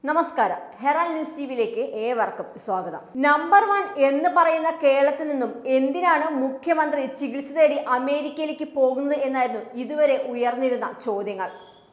നമസ്കാരം Herald news ടിവിയിലേക്ക് ഏവർക്കും സ്വാഗതം നമ്പർ വൺ എന്ന് പറയുന്ന കേരളത്തിൽ നിന്നും എന്തിനാണ് മുഖ്യമന്ത്രി ചികിത്സ തേടി അമേരിക്കയിലേക്ക് പോകുന്നത് എന്നായിരുന്നു ഇതുവരെ ഉയർന്നിരുന്ന ചോദ്യങ്ങൾ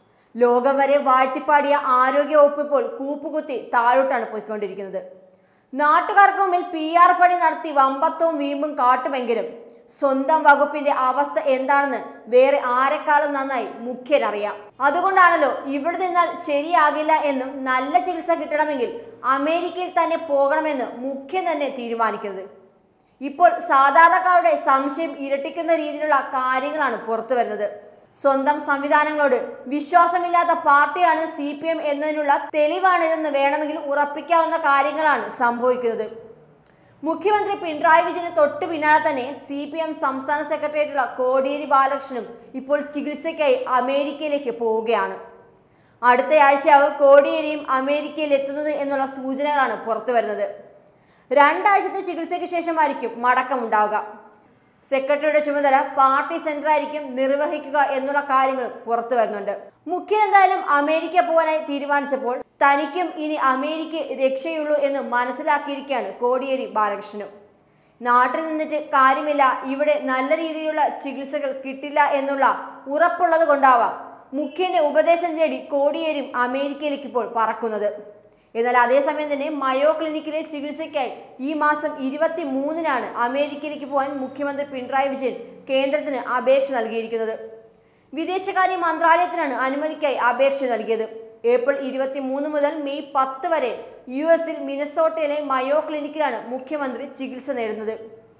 ലോകം വരെ വാഴ്ത്തിപ്പാടിയ ആരോഗ്യ വകുപ്പ് ഇപ്പോൾ കൂപ്പുകുത്തി താഴോട്ടാണ് പോയിക്കൊണ്ടിരിക്കുന്നത് നാട്ടുകാർക്ക് മുമ്പിൽ പി ആർ പണി നടത്തി വമ്പത്തവും വീമ്പും കാട്ടുമെങ്കിലും സ്വന്തം വകുപ്പിന്റെ അവസ്ഥ എന്താണെന്ന് വേറെ ആരെക്കാളും നന്നായി മുഖ്യനറിയാം അതുകൊണ്ടാണല്ലോ ഇവിടെ നിന്നാൽ ശരിയാകില്ല എന്നും നല്ല ചികിത്സ കിട്ടണമെങ്കിൽ അമേരിക്കയിൽ തന്നെ പോകണമെന്ന് മുഖ്യൻ തന്നെ തീരുമാനിക്കുന്നത് ഇപ്പോൾ സാധാരണക്കാരുടെ സംശയം ഇരട്ടിക്കുന്ന രീതിയിലുള്ള കാര്യങ്ങളാണ് പുറത്തു വരുന്നത് സ്വന്തം സംവിധാനങ്ങളോട് വിശ്വാസമില്ലാത്ത പാർട്ടിയാണ് സി പി എം എന്നതിനുള്ള തെളിവാണിതെന്ന് വേണമെങ്കിൽ ഉറപ്പിക്കാവുന്ന കാര്യങ്ങളാണ് സംഭവിക്കുന്നത് മുഖ്യമന്ത്രി പിണറായി വിജയന് തൊട്ട് പിന്നാലെ തന്നെ സി പി എം സംസ്ഥാന സെക്രട്ടറിയായിട്ടുള്ള കോടിയേരി ബാലകൃഷ്ണനും ഇപ്പോൾ ചികിത്സയ്ക്കായി അമേരിക്കയിലേക്ക് പോവുകയാണ് അടുത്തയാഴ്ചയാവും കോടിയേരിയും അമേരിക്കയിൽ എത്തുന്നത് എന്നുള്ള സൂചനകളാണ് പുറത്തു വരുന്നത് രണ്ടാഴ്ചത്തെ ചികിത്സയ്ക്ക് ശേഷമായിരിക്കും മടക്കമുണ്ടാവുക സെക്രട്ടറിയുടെ ചുമതല പാർട്ടി സെന്ററായിരിക്കും നിർവഹിക്കുക എന്നുള്ള കാര്യങ്ങൾ പുറത്തു വരുന്നുണ്ട് മുഖ്യൻ എന്തായാലും അമേരിക്ക പോകാനായി തീരുമാനിച്ചപ്പോൾ തനിക്കും ഇനി അമേരിക്ക രക്ഷയുള്ളൂ എന്ന് മനസ്സിലാക്കിയിരിക്കുകയാണ് കോടിയേരി ബാലകൃഷ്ണനും നാട്ടിൽ നിന്നിട്ട് കാര്യമില്ല ഇവിടെ നല്ല രീതിയിലുള്ള ചികിത്സകൾ കിട്ടില്ല എന്നുള്ള ഉറപ്പുള്ളത് കൊണ്ടാവാം മുഖ്യന്റെ ഉപദേശം തേടി കോടിയേരും അമേരിക്കയിലേക്ക് ഇപ്പോൾ പറക്കുന്നത് എന്നാൽ അതേസമയം തന്നെ മയോ ക്ലിനിക്കിലെ ചികിത്സയ്ക്കായി ഈ മാസം ഇരുപത്തി മൂന്നിനാണ് അമേരിക്കയിലേക്ക് പോകാൻ മുഖ്യമന്ത്രി പിണറായി വിജയൻ കേന്ദ്രത്തിന് അപേക്ഷ നൽകിയിരിക്കുന്നത് വിദേശകാര്യ മന്ത്രാലയത്തിനാണ് അനുമതിക്കായി അപേക്ഷ നൽകിയത് ഏപ്രിൽ ഇരുപത്തി മൂന്ന് മുതൽ മെയ് പത്ത് വരെ യു എസിൽ മിനസോട്ടയിലെ മയോ ക്ലിനിക്കിലാണ് മുഖ്യമന്ത്രി ചികിത്സ നേടുന്നത്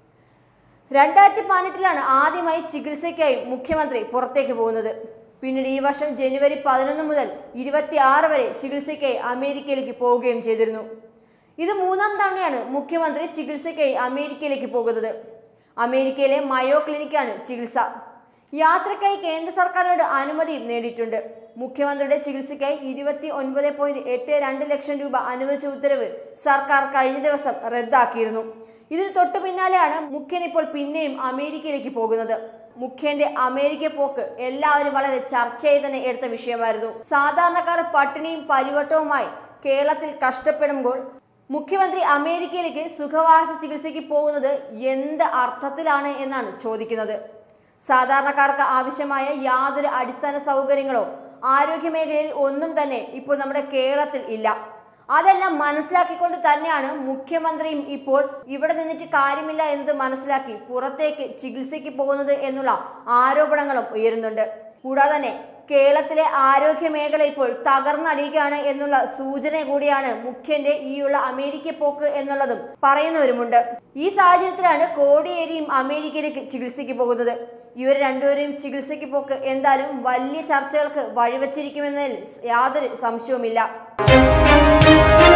രണ്ടായിരത്തി പതിനെട്ടിലാണ് ആദ്യമായി ചികിത്സയ്ക്കായി മുഖ്യമന്ത്രി പുറത്തേക്ക് പോകുന്നത് പിന്നീട് ഈ വർഷം ജനുവരി പതിനൊന്ന് മുതൽ ഇരുപത്തി ആറ് വരെ ചികിത്സയ്ക്കായി അമേരിക്കയിലേക്ക് പോവുകയും ചെയ്തിരുന്നു ഇത് മൂന്നാം തവണയാണ് മുഖ്യമന്ത്രി ചികിത്സയ്ക്കായി അമേരിക്കയിലേക്ക് പോകുന്നത് അമേരിക്കയിലെ മയോ ക്ലിനിക്കാണ് ചികിത്സ യാത്രയ്ക്കായി കേന്ദ്ര സർക്കാരിനോട് അനുമതിയും നേടിയിട്ടുണ്ട് മുഖ്യമന്ത്രിയുടെ ചികിത്സയ്ക്കായി ഇരുപത്തി ഒൻപത് പോയിന്റ് എട്ട് രണ്ട് ലക്ഷം രൂപ അനുവദിച്ച ഉത്തരവ് സർക്കാർ കഴിഞ്ഞ ദിവസം റദ്ദാക്കിയിരുന്നു ഇതിന് തൊട്ടു പിന്നാലെയാണ് മുഖ്യൻ ഇപ്പോൾ പിന്നെയും അമേരിക്കയിലേക്ക് പോകുന്നത് മുഖ്യന്റെ അമേരിക്ക പോക്ക് എല്ലാവരും വളരെ ചർച്ച ചെയ്ത് തന്നെ എടുത്ത വിഷയമായിരുന്നു സാധാരണക്കാർ പട്ടിണിയും പരിവട്ടവുമായി കേരളത്തിൽ കഷ്ടപ്പെടുമ്പോൾ മുഖ്യമന്ത്രി അമേരിക്കയിലേക്ക് സുഖവാസ ചികിത്സയ്ക്ക് പോകുന്നത് എന്ത് അർത്ഥത്തിലാണ് എന്നാണ് ചോദിക്കുന്നത് സാധാരണക്കാർക്ക് ആവശ്യമായ യാതൊരു അടിസ്ഥാന സൗകര്യങ്ങളോ ആരോഗ്യ മേഖലയിൽ ഒന്നും തന്നെ ഇപ്പോൾ നമ്മുടെ കേരളത്തിൽ ഇല്ല അതെല്ലാം മനസ്സിലാക്കിക്കൊണ്ട് തന്നെയാണ് മുഖ്യമന്ത്രിയും ഇപ്പോൾ ഇവിടെ നിന്നിട്ട് കാര്യമില്ല എന്നത് മനസ്സിലാക്കി പുറത്തേക്ക് ചികിത്സയ്ക്ക് പോകുന്നത് എന്നുള്ള ആരോപണങ്ങളും ഉയരുന്നുണ്ട് കൂടാതെ തന്നെ കേരളത്തിലെ ആരോഗ്യ മേഖല ഇപ്പോൾ തകർന്നടിയുകയാണ് എന്നുള്ള സൂചന കൂടിയാണ് മുഖ്യന്റെ ഈയുള്ള അമേരിക്ക പോക്ക് എന്നുള്ളതും പറയുന്നവരുമുണ്ട് ഈ സാഹചര്യത്തിലാണ് കോടിയേരിയും അമേരിക്കയിലേക്ക് ചികിത്സയ്ക്ക് പോകുന്നത് ഇവർ രണ്ടുപേരെയും ചികിത്സയ്ക്ക് പോക്ക് എന്തായാലും വലിയ ചർച്ചകൾക്ക് വഴിവെച്ചിരിക്കുമെന്നതിൽ യാതൊരു സംശയവുമില്ല